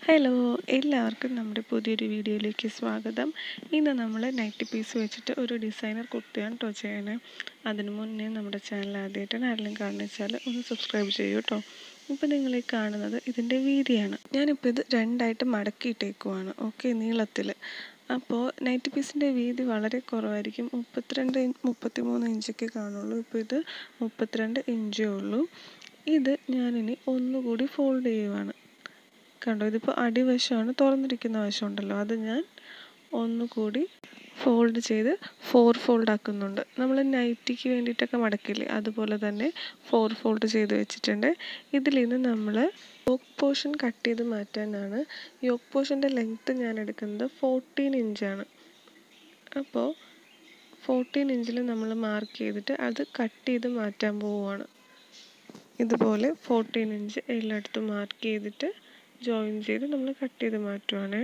hello എല്ലാവർക്കും നമ്മുടെ പുതിയൊരു വീഡിയോയിലേക്ക് സ്വാഗതം ഇന്ന് നമ്മൾ നൈറ്റ് പീസ് വെച്ചിട്ട് ഒരു ഡിസൈനർ കുർത്തിയാണ് കേട്ടോ ചെയ്യണേ അതിന് മുന്നേ നമ്മുടെ ചാനൽ ആദ്യമായിട്ടാണ് ആരെങ്കിലും കാണുന്നത് വെച്ചാൽ ഒന്ന് സബ്സ്ക്രൈബ് ചെയ്യൂ കേട്ടോ ഇപ്പോൾ നിങ്ങൾ ഈ കാണുന്നത് ഇതിൻ്റെ വീതിയാണ് ഞാനിപ്പോൾ ഇത് രണ്ടായിട്ട് മടക്കിയിട്ടേക്കുവാണ് ഓക്കെ നീളത്തിൽ അപ്പോൾ നൈറ്റ് പീസിൻ്റെ വീതി വളരെ കുറവായിരിക്കും മുപ്പത്തിരണ്ട് മുപ്പത്തി മൂന്ന് ഇഞ്ചൊക്കെ കാണുള്ളൂ ഇപ്പോൾ ഇത് മുപ്പത്തിരണ്ട് ഇഞ്ചേ ഉള്ളൂ ഇത് ഞാനിനി ഒന്നുകൂടി ഫോൾഡ് ചെയ്യുവാണ് കണ്ടോ ഇതിപ്പോൾ അടിവശമാണ് തുറന്നിരിക്കുന്ന വശമുണ്ടല്ലോ അത് ഞാൻ ഒന്നുകൂടി ഫോൾഡ് ചെയ്ത് ഫോർ ഫോൾഡ് ആക്കുന്നുണ്ട് നമ്മൾ നൈറ്റിക്ക് വേണ്ടിയിട്ടൊക്കെ മടക്കില്ലേ അതുപോലെ തന്നെ ഫോർ ഫോൾഡ് ചെയ്ത് വെച്ചിട്ടുണ്ട് ഇതിൽ നിന്ന് നമ്മൾ യോക്ക് പോർഷൻ കട്ട് ചെയ്ത് മാറ്റാനാണ് യോക്ക് പോർഷൻ്റെ ലെങ്ത്ത് ഞാൻ എടുക്കുന്നത് ഫോർട്ടീൻ ഇഞ്ചാണ് അപ്പോൾ ഫോർട്ടീൻ ഇഞ്ചിൽ നമ്മൾ മാർക്ക് ചെയ്തിട്ട് അത് കട്ട് ചെയ്ത് മാറ്റാൻ പോവുകയാണ് ഇതുപോലെ ഫോർട്ടീൻ ഇഞ്ച് എല്ലായിടത്തും മാർക്ക് ചെയ്തിട്ട് ജോയിൻ ചെയ്ത് നമ്മൾ കട്ട് ചെയ്ത് മാറ്റുവാണേ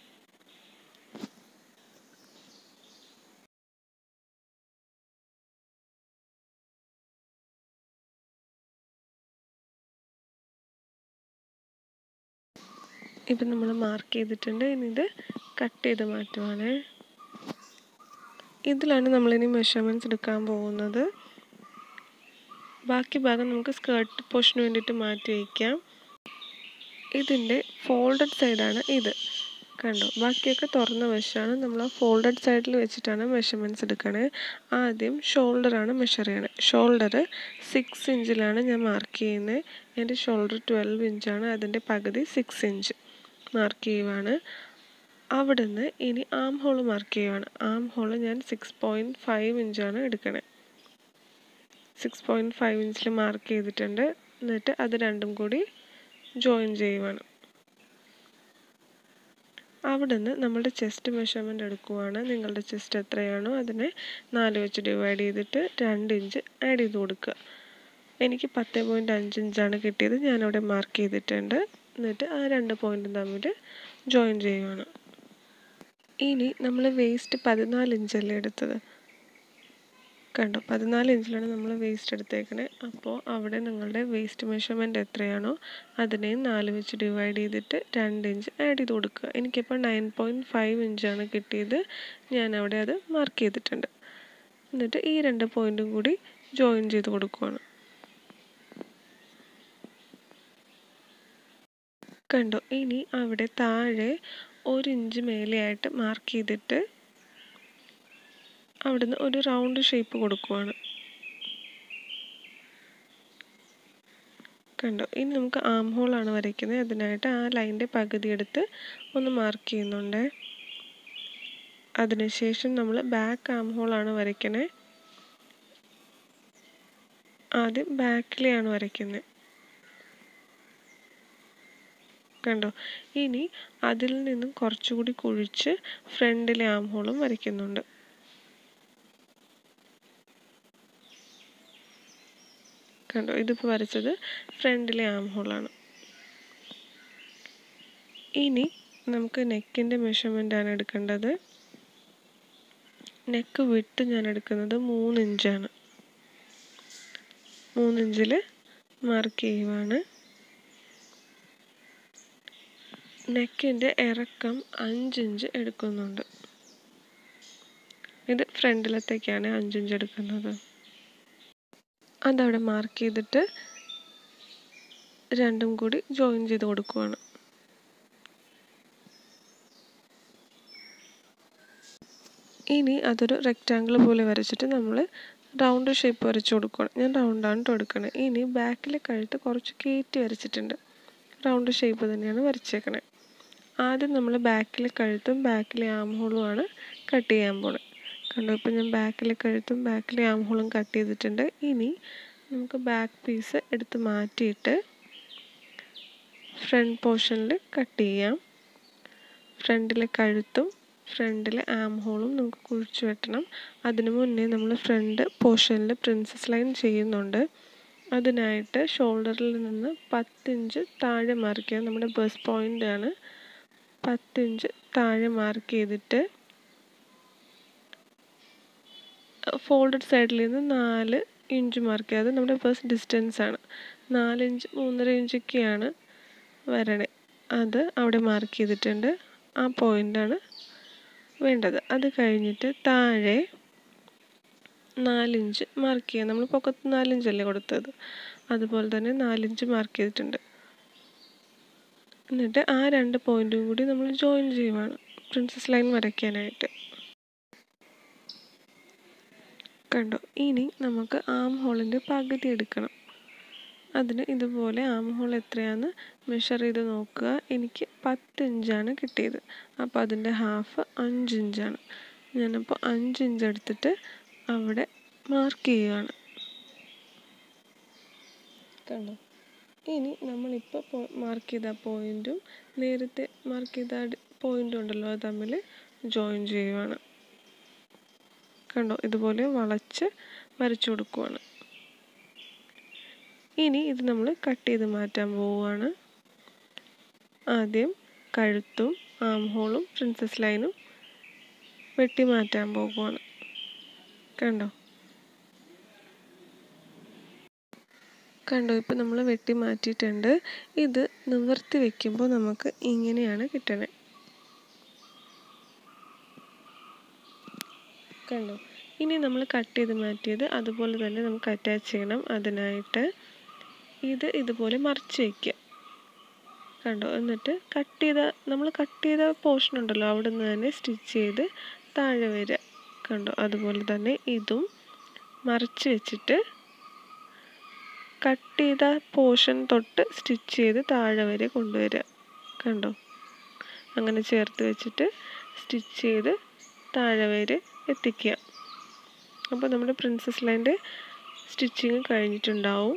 ഇപ്പം നമ്മൾ മാർക്ക് ചെയ്തിട്ടുണ്ട് ഇനി ഇത് കട്ട് ചെയ്ത് മാറ്റുവാണേ ഇതിലാണ് നമ്മളിനി മെഷർമെൻറ്റ്സ് എടുക്കാൻ പോകുന്നത് ബാക്കി ഭാഗം നമുക്ക് സ്കേർട്ട് പോർഷന് വേണ്ടിയിട്ട് മാറ്റി വയ്ക്കാം ഇതിൻ്റെ ഫോൾഡഡ് സൈഡാണ് ഇത് കണ്ടോ ബാക്കിയൊക്കെ തുറന്ന വശമാണ് നമ്മൾ ആ ഫോൾഡഡ് സൈഡിൽ വെച്ചിട്ടാണ് മെഷർമെൻറ്റ്സ് എടുക്കണേ ആദ്യം ഷോൾഡറാണ് മെഷർ ചെയ്യണത് ഷോൾഡർ സിക്സ് ഇഞ്ചിലാണ് ഞാൻ മാർക്ക് ചെയ്യുന്നത് എൻ്റെ ഷോൾഡർ ട്വൽവ് ഇഞ്ചാണ് അതിൻ്റെ പകുതി സിക്സ് ഇഞ്ച് മാർക്ക് ചെയ്യുവാണ് അവിടുന്ന് ഇനി ആം ഹോൾ മാർക്ക് ചെയ്യുവാണ് ആം ഹോൾ ഞാൻ സിക്സ് പോയിൻറ്റ് ഫൈവ് ഇഞ്ചാണ് എടുക്കണേ സിക്സ് പോയിൻറ്റ് ഫൈവ് ഇഞ്ചിൽ മാർക്ക് ചെയ്തിട്ടുണ്ട് എന്നിട്ട് അത് രണ്ടും കൂടി ജോയിൻ ചെയ്യുവാണ് അവിടെ നിന്ന് നമ്മളുടെ ചെസ്റ്റ് മെഷർമെൻ്റ് എടുക്കുവാണ് നിങ്ങളുടെ ചെസ്റ്റ് എത്രയാണോ അതിനെ നാല് വെച്ച് ഡിവൈഡ് ചെയ്തിട്ട് രണ്ട് ഇഞ്ച് ആഡ് ചെയ്ത് കൊടുക്കുക എനിക്ക് പത്ത് പോയിൻറ്റ് അഞ്ച് ഇഞ്ചാണ് കിട്ടിയത് ഞാനവിടെ മാർക്ക് ചെയ്തിട്ടുണ്ട് എന്നിട്ട് ആ രണ്ട് പോയിൻറ്റും തമ്മിൽ ജോയിൻ ചെയ്യുവാണ് ഇനി നമ്മൾ വേസ്റ്റ് പതിനാല് ഇഞ്ചല്ലേ എടുത്തത് കണ്ടോ പതിനാല് ഇഞ്ചിലാണ് നമ്മൾ വേസ്റ്റ് എടുത്തേക്കണേ അപ്പോൾ അവിടെ നിങ്ങളുടെ വേസ്റ്റ് മെഷർമെൻറ്റ് എത്രയാണോ അതിനെ നാല് വെച്ച് ഡിവൈഡ് ചെയ്തിട്ട് രണ്ട് ഇഞ്ച് ആഡ് ചെയ്ത് കൊടുക്കുക എനിക്കിപ്പോൾ നയൻ പോയിൻറ്റ് ഫൈവ് ഇഞ്ചാണ് കിട്ടിയത് ഞാൻ അവിടെ അത് മാർക്ക് ചെയ്തിട്ടുണ്ട് എന്നിട്ട് ഈ രണ്ട് പോയിൻറ്റും കൂടി ജോയിൻ ചെയ്ത് കൊടുക്കുവാണ് കണ്ടോ ഇനി അവിടെ താഴെ ഒരു ഇഞ്ച് മേലെയായിട്ട് മാർക്ക് ചെയ്തിട്ട് അവിടുന്ന് ഒരു റൗണ്ട് ഷേപ്പ് കൊടുക്കുവാണ് കണ്ടോ ഇനി നമുക്ക് ആം ഹോളാണ് വരയ്ക്കുന്നത് അതിനായിട്ട് ആ ലൈൻ്റെ പകുതി എടുത്ത് ഒന്ന് മാർക്ക് ചെയ്യുന്നുണ്ട് അതിനുശേഷം നമ്മൾ ബാക്ക് ആം ഹോളാണ് വരയ്ക്കണേ ആദ്യം ബാക്കിലെയാണ് വരയ്ക്കുന്നത് കണ്ടോ ഇനി അതിൽ നിന്നും കുറച്ചുകൂടി കുഴിച്ച് ഫ്രണ്ടിലെ ആം ഹോളും വരയ്ക്കുന്നുണ്ട് കണ്ടോ ഇതിപ്പോൾ വരച്ചത് ഫ്രണ്ടിലെ ആം ഹോളാണ് ഇനി നമുക്ക് നെക്കിൻ്റെ മെഷർമെൻ്റ് ആണ് എടുക്കേണ്ടത് നെക്ക് വിട്ട് ഞാൻ എടുക്കുന്നത് മൂന്ന് ഇഞ്ചാണ് മൂന്നിഞ്ചിൽ മാർക്ക് ചെയ്യുവാണ് നെക്കിൻ്റെ ഇറക്കം അഞ്ചിഞ്ച് എടുക്കുന്നുണ്ട് ഇത് ഫ്രണ്ടിലത്തേക്കാണ് അഞ്ചിഞ്ച് എടുക്കുന്നത് അതവിടെ മാർക്ക് ചെയ്തിട്ട് രണ്ടും കൂടി ജോയിൻ ചെയ്ത് കൊടുക്കുവാണ് ഇനി അതൊരു റെക്റ്റാങ്കിൾ പോലെ വരച്ചിട്ട് നമ്മൾ റൗണ്ട് ഷേപ്പ് വരച്ച് കൊടുക്കണം ഞാൻ റൗണ്ടാണ് കേട്ടോ എടുക്കണത് ഇനി ബാക്കിലെ കഴുത്ത് കുറച്ച് കയറ്റി വരച്ചിട്ടുണ്ട് റൗണ്ട് ഷേപ്പ് തന്നെയാണ് വരച്ചേക്കണേ ആദ്യം നമ്മൾ ബാക്കിലെ കഴുത്തും ബാക്കിലെ ആം ഹോളുമാണ് കട്ട് ചെയ്യാൻ പോണത് കണ്ടോ ഇപ്പം ഞാൻ ബാക്കിലെ കഴുത്തും ബാക്കിലെ ആം ഹോളും കട്ട് ചെയ്തിട്ടുണ്ട് ഇനി നമുക്ക് ബാക്ക് പീസ് എടുത്ത് മാറ്റിയിട്ട് ഫ്രണ്ട് പോർഷനിൽ കട്ട് ചെയ്യാം ഫ്രണ്ടിലെ കഴുത്തും ഫ്രണ്ടിലെ ആം ഹോളും നമുക്ക് കുഴിച്ച് വെട്ടണം അതിനു മുന്നേ നമ്മൾ ഫ്രണ്ട് പോർഷനിൽ പ്രിൻസസ് ലൈൻ ചെയ്യുന്നുണ്ട് അതിനായിട്ട് ഷോൾഡറിൽ നിന്ന് പത്തിഞ്ച് താഴെ മാർക്ക് ചെയ്യാം നമ്മുടെ ബസ് പോയിൻ്റ് ആണ് പത്തിഞ്ച് താഴെ മാർക്ക് ചെയ്തിട്ട് ഫോൾഡഡ് സൈഡിൽ നിന്ന് നാല് ഇഞ്ച് മാർക്ക് ചെയ്യുക അത് നമ്മുടെ ബസ് ഡിസ്റ്റൻസ് ആണ് നാലിഞ്ച് മൂന്നര ഇഞ്ചൊക്കെയാണ് വരണേ അത് അവിടെ മാർക്ക് ചെയ്തിട്ടുണ്ട് ആ പോയിൻ്റാണ് വേണ്ടത് അത് കഴിഞ്ഞിട്ട് താഴെ നാലിഞ്ച് മാർക്ക് ചെയ്യാം നമ്മൾ പൊക്കത്ത് നാലിഞ്ചല്ലേ കൊടുത്തത് അതുപോലെ തന്നെ നാലിഞ്ച് മാർക്ക് ചെയ്തിട്ടുണ്ട് എന്നിട്ട് ആ രണ്ട് പോയിൻറ്റും കൂടി നമ്മൾ ജോയിൻ ചെയ്യുവാണ് പ്രിൻസസ് ലൈൻ വരയ്ക്കാനായിട്ട് കണ്ടോ ഇനി നമുക്ക് ആം ഹോളിൻ്റെ പകുതി എടുക്കണം അതിന് ഇതുപോലെ ആം ഹോൾ എത്രയാണെന്ന് മെഷർ ചെയ്ത് നോക്കുക എനിക്ക് പത്ത് ഇഞ്ചാണ് കിട്ടിയത് അപ്പോൾ അതിൻ്റെ ഹാഫ് അഞ്ച് ഇഞ്ചാണ് ഞാനപ്പോൾ അഞ്ച് ഇഞ്ച് എടുത്തിട്ട് അവിടെ മാർക്ക് ചെയ്യുകയാണ് കണ്ടോ ഇനി നമ്മളിപ്പോൾ മാർക്ക് ചെയ്ത പോയിൻറ്റും നേരത്തെ മാർക്ക് ചെയ്ത പോയിൻ്റും ഉണ്ടല്ലോ അത് തമ്മിൽ ജോയിൻ ചെയ്യുവാണ് കണ്ടോ ഇതുപോലെ വളച്ച് വരച്ചു കൊടുക്കുവാണ് ഇനി ഇത് നമ്മൾ കട്ട് ചെയ്ത് മാറ്റാൻ പോവുകയാണ് ആദ്യം കഴുത്തും ആം ഹോളും പ്രിൻസസ് ലൈനും വെട്ടി മാറ്റാൻ പോകുവാണ് കണ്ടോ കണ്ടോ ഇപ്പം നമ്മൾ വെട്ടി മാറ്റിയിട്ടുണ്ട് ഇത് നിവർത്തി വെക്കുമ്പോൾ നമുക്ക് ഇങ്ങനെയാണ് കിട്ടണേ കണ്ടോ ഇനി നമ്മൾ കട്ട് ചെയ്ത് മാറ്റിയത് അതുപോലെ തന്നെ നമുക്ക് അറ്റാച്ച് ചെയ്യണം അതിനായിട്ട് ഇത് ഇതുപോലെ മറിച്ച് വയ്ക്കുക കണ്ടോ എന്നിട്ട് കട്ട് ചെയ്ത നമ്മൾ കട്ട് ചെയ്ത പോർഷൻ ഉണ്ടല്ലോ അവിടെ നിന്ന് തന്നെ സ്റ്റിച്ച് ചെയ്ത് താഴെ വരിക കണ്ടോ അതുപോലെ തന്നെ ഇതും മറിച്ച് വെച്ചിട്ട് കട്ട് ചെയ്ത പോർഷൻ തൊട്ട് സ്റ്റിച്ച് ചെയ്ത് താഴെ വരെ കൊണ്ടുവരിക കണ്ടോ അങ്ങനെ ചേർത്ത് വെച്ചിട്ട് സ്റ്റിച്ച് ചെയ്ത് താഴെ വരെ എത്തിക്കുക അപ്പോൾ നമ്മുടെ പ്രിൻസസ് ലൈൻ്റെ സ്റ്റിച്ചിങ് കഴിഞ്ഞിട്ടുണ്ടാവും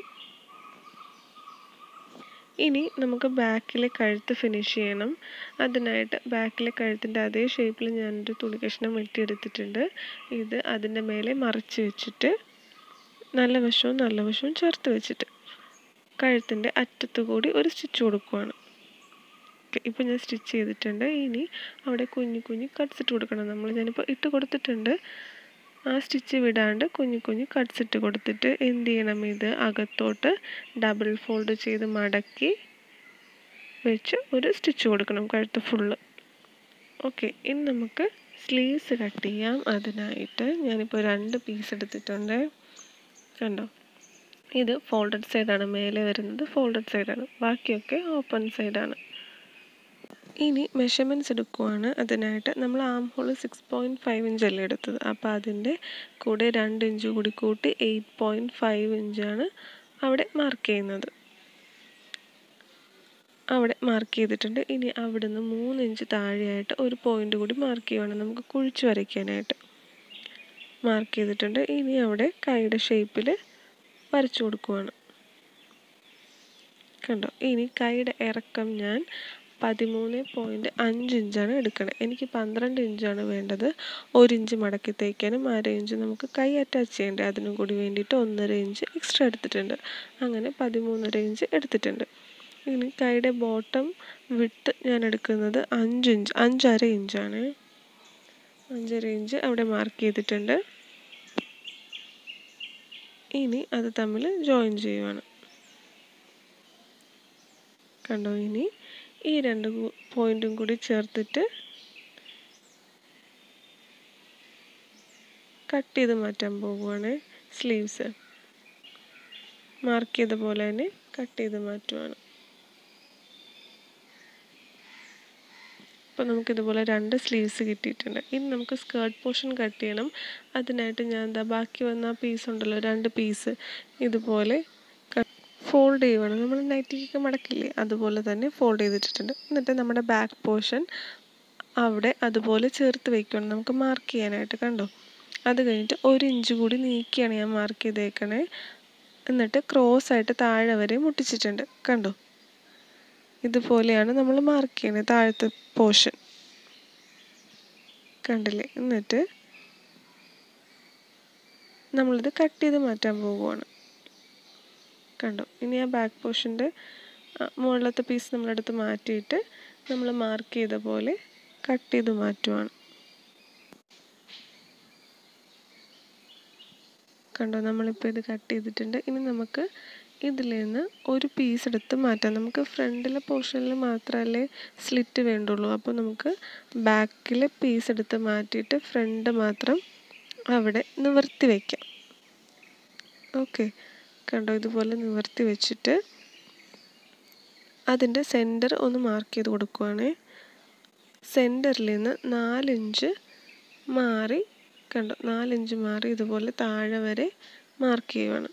ഇനി നമുക്ക് ബാക്കിലെ കഴുത്ത് ഫിനിഷ് ചെയ്യണം അതിനായിട്ട് ബാക്കിലെ കഴുത്തിൻ്റെ അതേ ഷേപ്പിൽ ഞാനൊരു തുണി കഷ്ണം വെട്ടിയെടുത്തിട്ടുണ്ട് ഇത് അതിൻ്റെ മേലെ മറിച്ച് വെച്ചിട്ട് നല്ല വശവും നല്ല വശവും ചേർത്ത് വെച്ചിട്ട് കഴുത്തിൻ്റെ അറ്റത്തു കൂടി ഒരു സ്റ്റിച്ച് കൊടുക്കുവാണ് ഇപ്പോൾ ഞാൻ സ്റ്റിച്ച് ചെയ്തിട്ടുണ്ട് ഇനി അവിടെ കുഞ്ഞു കുഞ്ഞു കട്ട്സ് ഇട്ട് കൊടുക്കണം നമ്മൾ ഞാനിപ്പോൾ ഇട്ട് കൊടുത്തിട്ടുണ്ട് ആ സ്റ്റിച്ച് വിടാണ്ട് കുഞ്ഞു കുഞ്ഞു കട്ട്സ് ഇട്ട് കൊടുത്തിട്ട് എന്ത് ചെയ്യണം ഇത് അകത്തോട്ട് ഡബിൾ ഫോൾഡ് ചെയ്ത് മടക്കി വെച്ച് ഒരു സ്റ്റിച്ച് കൊടുക്കണം കഴുത്ത് ഫുള്ള് ഓക്കെ ഇനി നമുക്ക് സ്ലീവ്സ് കട്ട് ചെയ്യാം അതിനായിട്ട് ഞാനിപ്പോൾ രണ്ട് പീസ് എടുത്തിട്ടുണ്ട് കണ്ടോ ഇത് ഫോൾഡഡ് സൈഡാണ് മേലെ വരുന്നത് ഫോൾഡഡ് സൈഡാണ് ബാക്കിയൊക്കെ ഓപ്പൺ സൈഡാണ് ഇനി മെഷർമെൻറ്റ്സ് എടുക്കുവാണ് അതിനായിട്ട് നമ്മൾ arm hole six point five ഇഞ്ചല്ലേ എടുത്തത് അപ്പോൾ അതിൻ്റെ കൂടെ രണ്ട് ഇഞ്ച് കൂടി കൂട്ടി എയ്റ്റ് പോയിൻറ്റ് ഫൈവ് ഇഞ്ചാണ് അവിടെ മാർക്ക് ചെയ്യുന്നത് അവിടെ മാർക്ക് ചെയ്തിട്ടുണ്ട് ഇനി അവിടെ നിന്ന് മൂന്ന് ഇഞ്ച് താഴെയായിട്ട് ഒരു പോയിൻ്റ് കൂടി മാർക്ക് ചെയ്യുവാണ് നമുക്ക് കുഴിച്ച് വരയ്ക്കാനായിട്ട് മാർക്ക് ചെയ്തിട്ടുണ്ട് ഇനി അവിടെ കൈയുടെ ഷേപ്പിൽ വരച്ചു കൊടുക്കുവാണ് കണ്ടോ ഇനി കൈയുടെ ഇറക്കം ഞാൻ പതിമൂന്ന് പോയിൻറ്റ് അഞ്ച് ഇഞ്ചാണ് എടുക്കണത് എനിക്ക് പന്ത്രണ്ട് ഇഞ്ചാണ് വേണ്ടത് ഒരു ഇഞ്ച് മടക്കി തയ്ക്കാനും അര ഇഞ്ച് നമുക്ക് കൈ അറ്റാച്ച് ചെയ്യേണ്ടത് അതിനും കൂടി വേണ്ടിയിട്ട് ഒന്നര ഇഞ്ച് എക്സ്ട്രാ എടുത്തിട്ടുണ്ട് അങ്ങനെ പതിമൂന്നര ഇഞ്ച് എടുത്തിട്ടുണ്ട് ഇനി കൈയുടെ ബോട്ടം വിട്ട് ഞാൻ എടുക്കുന്നത് അഞ്ച് ഇഞ്ച് അഞ്ചര ഇഞ്ചാണ് അഞ്ചര ഇഞ്ച് അവിടെ മാർക്ക് ചെയ്തിട്ടുണ്ട് ഇനി അത് തമ്മിൽ ജോയിൻ ചെയ്യുവാണ് കണ്ടോ ഇനി ഈ രണ്ട് പോയിന്റും കൂടി ചേർത്തിട്ട് കട്ട് ചെയ്ത് മാറ്റാൻ പോകുവാണ് സ്ലീവ്സ് മാർക്ക് ചെയ്ത പോലെ തന്നെ കട്ട് ചെയ്ത് മാറ്റുവാണ് അപ്പോൾ നമുക്കിതുപോലെ രണ്ട് സ്ലീവ്സ് കിട്ടിയിട്ടുണ്ട് ഇനി നമുക്ക് സ്കേർട്ട് പോർഷൻ കട്ട് ചെയ്യണം അതിനായിട്ട് ഞാൻ എന്താ ബാക്കി വന്ന ആ പീസ് ഉണ്ടല്ലോ രണ്ട് പീസ് ഇതുപോലെ ഫോൾഡ് ചെയ്യുവാണ് നമ്മൾ നൈറ്റിക്കൊക്കെ മടക്കില്ലേ അതുപോലെ തന്നെ ഫോൾഡ് ചെയ്തിട്ടുണ്ട് എന്നിട്ട് നമ്മുടെ ബാക്ക് പോർഷൻ അവിടെ അതുപോലെ ചേർത്ത് വയ്ക്കണം നമുക്ക് മാർക്ക് ചെയ്യാനായിട്ട് കണ്ടോ അത് കഴിഞ്ഞിട്ട് ഒരു ഇഞ്ച് കൂടി നീക്കിയാണ് ഞാൻ മാർക്ക് ചെയ്തേക്കണേ എന്നിട്ട് ക്രോസ് ആയിട്ട് താഴെ വരെ മുട്ടിച്ചിട്ടുണ്ട് കണ്ടോ ഇതുപോലെയാണ് നമ്മൾ മാർക്ക് ചെയ്യുന്നത് താഴത്തെ പോർഷൻ കണ്ടില്ലേ എന്നിട്ട് നമ്മളിത് കട്ട് ചെയ്ത് മാറ്റാൻ പോകുവാണ് കണ്ടോ ഇനി ആ ബാക്ക് പോർഷൻ്റെ മുകളിലത്തെ പീസ് നമ്മളെടുത്ത് മാറ്റിയിട്ട് നമ്മൾ മാർക്ക് ചെയ്ത പോലെ കട്ട് ചെയ്ത് മാറ്റുവാണ് കണ്ടോ നമ്മളിപ്പോൾ ഇത് കട്ട് ചെയ്തിട്ടുണ്ട് ഇനി നമുക്ക് ഇതിൽ നിന്ന് ഒരു പീസ് എടുത്ത് മാറ്റാം നമുക്ക് ഫ്രണ്ടിലെ പോർഷനിൽ മാത്രമല്ലേ സ്ലിറ്റ് വേണ്ടുള്ളൂ അപ്പോൾ നമുക്ക് ബാക്കിലെ പീസ് എടുത്ത് മാറ്റിയിട്ട് ഫ്രണ്ട് മാത്രം അവിടെ നിവർത്തി വയ്ക്കാം ഓക്കെ കണ്ടോ ഇതുപോലെ നിവർത്തി വെച്ചിട്ട് അതിൻ്റെ സെൻറ്റർ ഒന്ന് മാർക്ക് ചെയ്ത് കൊടുക്കുവാണേ സെൻറ്ററിൽ നിന്ന് നാലിഞ്ച് മാറി കണ്ടോ നാലിഞ്ച് മാറി ഇതുപോലെ താഴെ വരെ മാർക്ക് ചെയ്യുവാണ്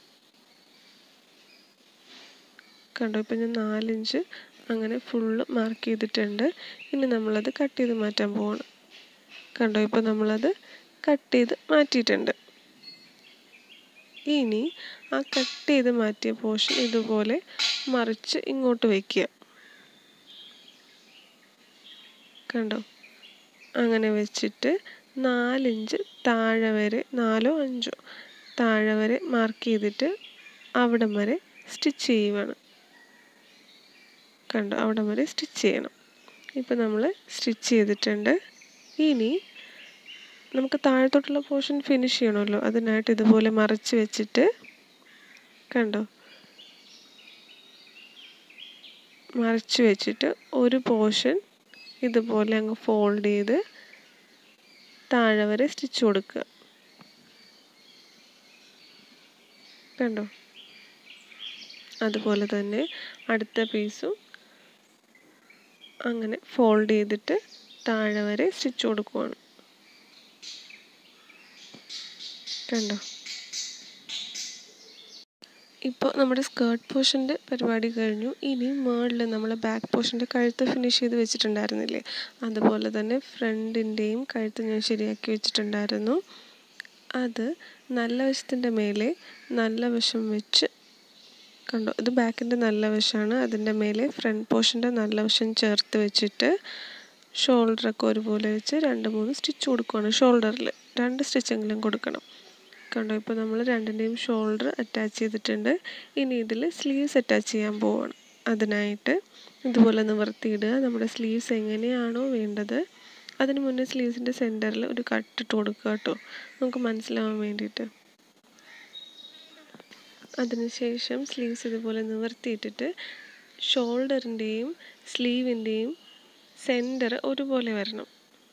കണ്ടോ ഇപ്പം ഞാൻ നാലിഞ്ച് അങ്ങനെ ഫുള്ള് മാർക്ക് ചെയ്തിട്ടുണ്ട് ഇനി നമ്മളത് കട്ട് ചെയ്ത് മാറ്റാൻ പോവാണ് കണ്ടോ ഇപ്പോൾ നമ്മളത് കട്ട് ചെയ്ത് മാറ്റിയിട്ടുണ്ട് ഇനി ആ കട്ട് ചെയ്ത് മാറ്റിയ പോർഷൻ ഇതുപോലെ മറിച്ച് ഇങ്ങോട്ട് വയ്ക്കുക കണ്ടോ അങ്ങനെ വെച്ചിട്ട് നാലിഞ്ച് താഴെ വരെ നാലോ അഞ്ചോ താഴെ വരെ മാർക്ക് ചെയ്തിട്ട് അവിടം വരെ സ്റ്റിച്ച് ചെയ്യുവാണ് കണ്ടോ അവിടം വരെ സ്റ്റിച്ച് ചെയ്യണം ഇപ്പം നമ്മൾ സ്റ്റിച്ച് ചെയ്തിട്ടുണ്ട് ഇനി നമുക്ക് താഴത്തോട്ടുള്ള പോർഷൻ ഫിനിഷ് ചെയ്യണമല്ലോ അതിനായിട്ട് ഇതുപോലെ മറച്ച് വെച്ചിട്ട് കണ്ടോ മറച്ച് വെച്ചിട്ട് ഒരു പോർഷൻ ഇതുപോലെ അങ്ങ് ഫോൾഡ് ചെയ്ത് താഴെ വരെ സ്റ്റിച്ച് കൊടുക്കുക കണ്ടോ അതുപോലെ തന്നെ അടുത്ത പീസും അങ്ങനെ ഫോൾഡ് ചെയ്തിട്ട് താഴെ വരെ സ്റ്റിച്ച് കൊടുക്കുവാണ് കണ്ടോ ഇപ്പോൾ നമ്മുടെ സ്കേർട്ട് പോർഷൻ്റെ പരിപാടി കഴിഞ്ഞു ഇനി മുകളിൽ നമ്മൾ ബാക്ക് പോർഷൻ്റെ കഴുത്ത് ഫിനിഷ് ചെയ്ത് വെച്ചിട്ടുണ്ടായിരുന്നില്ലേ അതുപോലെ തന്നെ ഫ്രണ്ടിൻ്റെയും കഴുത്ത് ഞാൻ ശരിയാക്കി വെച്ചിട്ടുണ്ടായിരുന്നു അത് നല്ല വശത്തിൻ്റെ മേലെ നല്ല വശം വെച്ച് കണ്ടോ ഇത് ബാക്കിൻ്റെ നല്ല വശമാണ് അതിൻ്റെ മേലെ ഫ്രണ്ട് പോർഷൻ്റെ നല്ല വശം ചേർത്ത് വെച്ചിട്ട് ഷോൾഡറൊക്കെ ഒരുപോലെ വെച്ച് രണ്ട് മൂന്ന് സ്റ്റിച്ച് കൊടുക്കുകയാണ് ഷോൾഡറിൽ രണ്ട് സ്റ്റിച്ചെങ്കിലും കൊടുക്കണം കണ്ടോ ഇപ്പോൾ നമ്മൾ രണ്ടിൻ്റെയും ഷോൾഡർ അറ്റാച്ച് ചെയ്തിട്ടുണ്ട് ഇനി ഇതിൽ സ്ലീവ്സ് അറ്റാച്ച് ചെയ്യാൻ പോവാണ് അതിനായിട്ട് ഇതുപോലെ നിവർത്തിയിടുക നമ്മുടെ സ്ലീവ്സ് എങ്ങനെയാണോ വേണ്ടത് അതിന് മുന്നേ സ്ലീവ്സിൻ്റെ സെൻറ്ററിൽ ഒരു കട്ട് ഇട്ട് കൊടുക്കുക കേട്ടോ നമുക്ക് മനസ്സിലാവാൻ വേണ്ടിയിട്ട് അതിനുശേഷം സ്ലീവ്സ് ഇതുപോലെ നിവർത്തിയിട്ടിട്ട് ഷോൾഡറിൻ്റെയും സ്ലീവിൻ്റെയും സെൻറ്റർ ഒരുപോലെ വരണം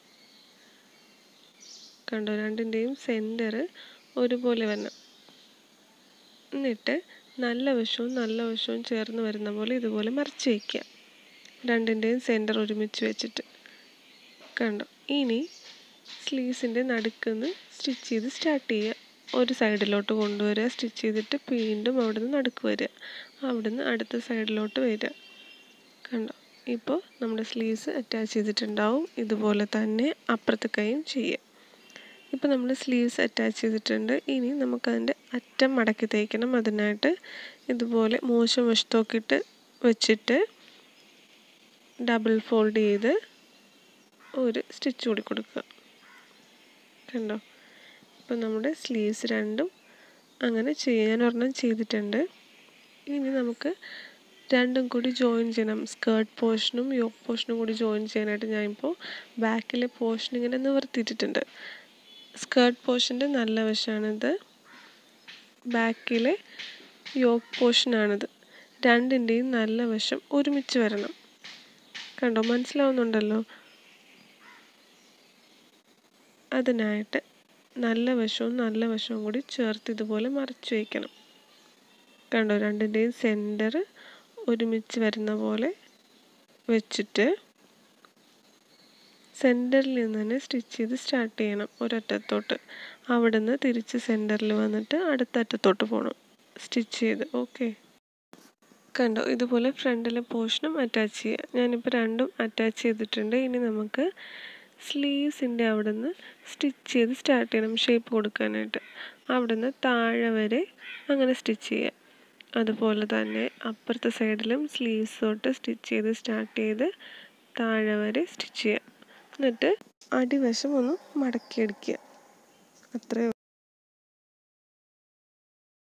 കണ്ടോ രണ്ടിൻ്റെയും സെൻറ്റർ ഒരുപോലെ വരണം എന്നിട്ട് നല്ല വശവും നല്ല വശവും ചേർന്ന് വരുന്ന പോലെ ഇതുപോലെ മറിച്ച് വയ്ക്കുക രണ്ടിൻ്റെയും സെൻറ്റർ ഒരുമിച്ച് വെച്ചിട്ട് കണ്ടോ ഇനി സ്ലീവ്സിൻ്റെ നടുക്കുന്ന് സ്റ്റിച്ച് ചെയ്ത് സ്റ്റാർട്ട് ചെയ്യുക ഒരു സൈഡിലോട്ട് കൊണ്ടുവരിക സ്റ്റിച്ച് ചെയ്തിട്ട് വീണ്ടും അവിടുന്ന് നടുക്ക് വരിക അവിടുന്ന് അടുത്ത സൈഡിലോട്ട് വരിക കണ്ടോ ഇപ്പോൾ നമ്മുടെ സ്ലീവ്സ് അറ്റാച്ച് ചെയ്തിട്ടുണ്ടാവും ഇതുപോലെ തന്നെ അപ്പുറത്തെ കൈയും ചെയ്യുക ഇപ്പോൾ നമ്മൾ സ്ലീവ്സ് അറ്റാച്ച് ചെയ്തിട്ടുണ്ട് ഇനി നമുക്കതിൻ്റെ അറ്റം മടക്കി തയ്ക്കണം അതിനായിട്ട് ഇതുപോലെ മോശം വശത്തോക്കിയിട്ട് വെച്ചിട്ട് ഡബിൾ ഫോൾഡ് ചെയ്ത് ഒരു സ്റ്റിച്ച് കൂടി കൊടുക്കുക കണ്ടോ ഇപ്പോൾ നമ്മുടെ സ്ലീവ്സ് രണ്ടും അങ്ങനെ ചെയ്യാൻ ഒരെണ്ണം ചെയ്തിട്ടുണ്ട് ഇനി നമുക്ക് രണ്ടും കൂടി ജോയിൻ ചെയ്യണം സ്കേർട്ട് പോർഷനും യോക്ക് പോർഷനും കൂടി ജോയിൻ ചെയ്യാനായിട്ട് ഞാനിപ്പോൾ ബാക്കിലെ പോർഷൻ ഇങ്ങനെ നിവർത്തിയിട്ടിട്ടുണ്ട് സ്കേർട്ട് പോർഷൻ്റെ നല്ല വശമാണിത് ബാക്കിലെ യോക്ക് പോർഷനാണിത് രണ്ടിൻ്റെയും നല്ല വശം ഒരുമിച്ച് വരണം കണ്ടോ മനസ്സിലാവുന്നുണ്ടല്ലോ അതിനായിട്ട് നല്ല വശവും നല്ല വശവും കൂടി ചേർത്ത് ഇതുപോലെ മറച്ചു വയ്ക്കണം കണ്ടോ രണ്ടിൻ്റെയും സെൻറ്റർ ഒരുമിച്ച് വരുന്ന പോലെ വെച്ചിട്ട് സെൻറ്ററിൽ നിന്ന് തന്നെ സ്റ്റിച്ച് ചെയ്ത് സ്റ്റാർട്ട് ചെയ്യണം ഒരറ്റത്തോട്ട് അവിടെ നിന്ന് തിരിച്ച് സെൻറ്ററിൽ വന്നിട്ട് അടുത്ത അറ്റത്തോട്ട് പോകണം സ്റ്റിച്ച് ചെയ്ത് ഓക്കെ കണ്ടോ ഇതുപോലെ ഫ്രണ്ടിലെ പോർഷനും അറ്റാച്ച് ചെയ്യുക ഞാനിപ്പോൾ രണ്ടും അറ്റാച്ച് ചെയ്തിട്ടുണ്ട് ഇനി നമുക്ക് സ്ലീവ്സിൻ്റെ അവിടെ നിന്ന് സ്റ്റിച്ച് ചെയ്ത് സ്റ്റാർട്ട് ചെയ്യണം ഷേപ്പ് കൊടുക്കാനായിട്ട് അവിടെ നിന്ന് താഴെ വരെ അങ്ങനെ സ്റ്റിച്ച് ചെയ്യുക അതുപോലെ തന്നെ അപ്പുറത്തെ സൈഡിലും സ്ലീവ്സ് തൊട്ട് സ്റ്റിച്ച് ചെയ്ത് സ്റ്റാർട്ട് ചെയ്ത് താഴെ വരെ സ്റ്റിച്ച് ചെയ്യുക എന്നിട്ട് അടിവശം ഒന്ന് മടക്കിയടിക്കുക അത്രയേ